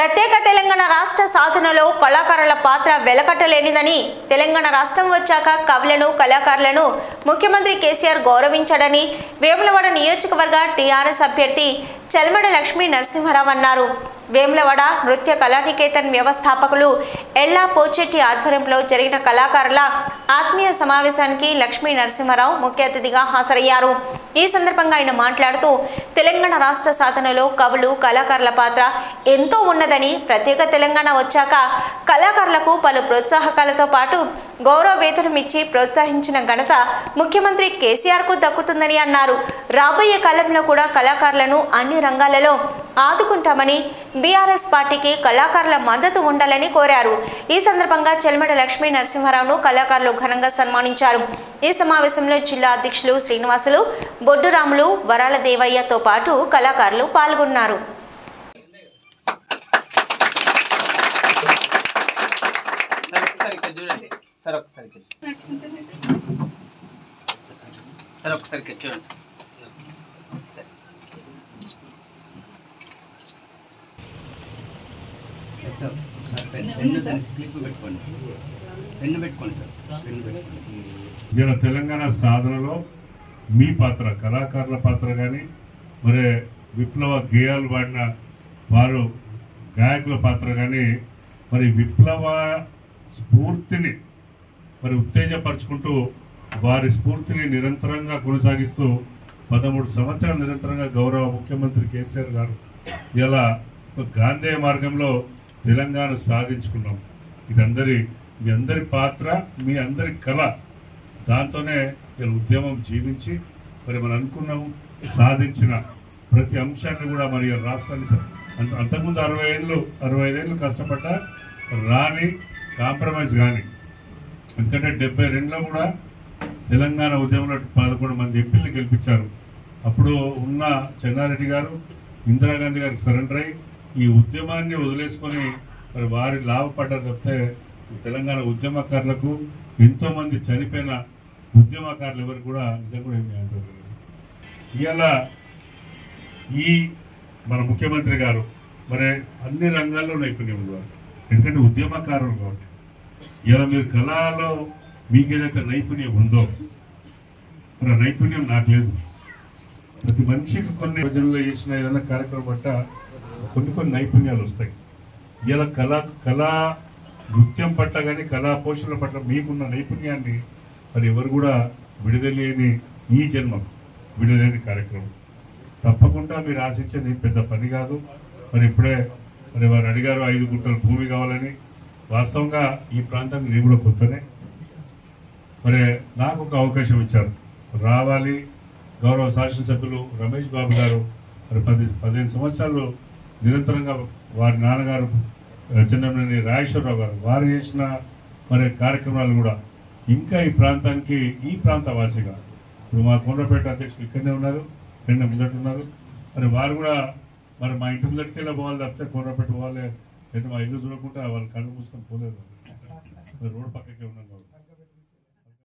ప్రత్యేక తెలంగాణ రాష్ట్ర సాధనలో కళాకారుల పాత్ర వెలకట్టలేనిదని తెలంగాణ రాష్ట్రం వచ్చాక కవులను కళాకారులను ముఖ్యమంత్రి కేసీఆర్ గౌరవించాడని వేములవాడ నియోజకవర్గ టీఆర్ఎస్ అభ్యర్థి చల్మడ లక్ష్మీ నరసింహారావు అన్నారు వేములవాడ నృత్య కళానికేతన్ వ్యవస్థాపకులు ఎల్లా పోచెట్టి ఆధ్వర్యంలో జరిగిన కళాకారుల ఆత్మీయ సమావేశానికి లక్ష్మీ నరసింహారావు ముఖ్య అతిథిగా హాజరయ్యారు ఈ సందర్భంగా ఆయన మాట్లాడుతూ తెలంగాణ రాష్ట్ర సాధనలో కవులు కళాకారుల పాత్ర ఎంతో ఉన్నదని ప్రత్యేక తెలంగాణ వచ్చాక కళాకారులకు పలు ప్రోత్సాహకాలతో పాటు గౌరవ వేతనం ఇచ్చి ప్రోత్సహించిన ఘనత ముఖ్యమంత్రి కేసీఆర్కు దక్కుతుందని అన్నారు రాబోయే కాలంలో కూడా కళాకారులను అన్ని రంగాలలో ఆదుకుంటామని బీఆర్ఎస్ పార్టీకి కళాకారుల మద్దతు ఉండాలని కోరారు ఈ సందర్భంగా చెల్మడ లక్ష్మీ నరసింహారావును కళాకారులు ఘనంగా సన్మానించారు ఈ సమావేశంలో జిల్లా అధ్యక్షులు శ్రీనివాసులు బొడ్డురాములు వరాల దేవయ్యతో పాటు కళాకారులు పాల్గొన్నారు సార్ ఒకసారి ఇక్కడ చూడండి సార్ ఒకసారి ఇక్కడ సార్ ఒకసారి ఇక్కడ చూడండి సార్ సరే సార్, ఒకసారి పెన్- పెన్ను దానికి క్లిప్ పెట్టుకోండి పెన్ను పెట్టుకోండి సార్ పెన్ను పెట్టుకోండి ఇలా తెలంగాణ సాధనలో మీ పాత్ర కళాకారుల పాత్ర కానీ మరి విప్లవ గేయాలు పాడిన వారు గాయకుల పాత్ర కానీ మరి విప్లవ స్ఫూర్తిని మరి ఉత్తేజపరుచుకుంటూ వారి స్ఫూర్తిని నిరంతరంగా కొనసాగిస్తూ పదమూడు సంవత్సరాలు నిరంతరంగా గౌరవ ముఖ్యమంత్రి కేసీఆర్ గారు ఇలా ఒక గాంధేయ మార్గంలో తెలంగాణ సాధించుకున్నాం ఇదందరి మీ అందరి పాత్ర మీ అందరి కళ దాంతోనే ఇలా ఉద్యమం జీవించి మరి మనం అనుకున్నాం సాధించిన ప్రతి అంశాన్ని కూడా మరి ఈ రాష్ట్రాన్ని స- అంత- అంతకుముందు అరవై ఏళ్ళు అరవై ఐదేళ్ళు కష్టపడ్డ రాని కాంప్రమైజ్ కానీ ఎందుకంటే డెబ్బై రెండులో కూడా తెలంగాణ ఉద్యమంలో పదకొండు మంది ఎంపీలు గెలిపించారు అప్పుడు ఉన్న చెన్నారెడ్డి గారు ఇందిరాగాంధీ గారికి సరెండర్ అయ్యి ఈ ఉద్యమాన్ని వదిలేసుకొని మరి వారి లాభపడ్డారు తప్పితే ఈ తెలంగాణ ఉద్యమకారులకు ఎంతో మంది చనిపోయిన ఉద్యమకారులు ఎవరు కూడా నిజంగా కూడా ఏమీ ఆదరలేదు ఇవాళ ఈ మన ముఖ్యమంత్రి గారు మరి అన్ని రంగాల్లో నైపుణ్యం ఉన్నారు ఎందుకంటే ఉద్యమకారులు కాబట్టి ఇలా మీరు కళలో మీకు ఏదైతే నైపుణ్యం ఉందో మరి ఆ నైపుణ్యం నాకు లేదు ప్రతి మనిషికి కొన్ని రోజుల్లో చేసిన ఏదైనా కార్యక్రమం బట్ట కొన్ని కొన్ని నైపుణ్యాలు వస్తాయి ఇలా కళ కళా నృత్యం పట్ల కానీ కళా పోషణ పట్ల మీకున్న నైపుణ్యాన్ని మరి ఎవరు కూడా విడుదలేని ఈ జన్మం విడుదలేని కార్యక్రమం తప్పకుండా మీరు ఆశించేది పెద్ద పని కాదు మరి ఇప్పుడే మరి వారు అడిగారు ఐదు గుంటల భూమి కావాలని వాస్తవంగా ఈ ప్రాంతానికి నేను కూడా కొత్తనే మరి నాకు ఒక అవకాశం ఇచ్చారు రావాలి గౌరవ శాసనసభ్యులు రమేష్ బాబు గారు మరి పది పదిహేను సంవత్సరాలు నిరంతరంగా వారి నాన్నగారు చిన్నమనేని రాజేశ్వరరావు గారు వారు చేసిన మరి కార్యక్రమాలు కూడా ఇంకా ఈ ప్రాంతానికి ఈ ప్రాంత వాసిగా ఇప్పుడు మా కొండపేట అధ్యక్షులు ఇక్కడనే ఉన్నారు ఇక్కడనే ముందట ఉన్నారు మరి వారు కూడా మరి మా ఇంటి ముందటికి వెళ్ళి పోవాలి తప్పితే కొండపేట పోవాలి లేదా మా ఇల్లు చూడకుండా వాళ్ళు కళ్ళు మూసుకొని పోలేదు మరి రోడ్డు పక్కకే ఉన్నారు కాబట్టి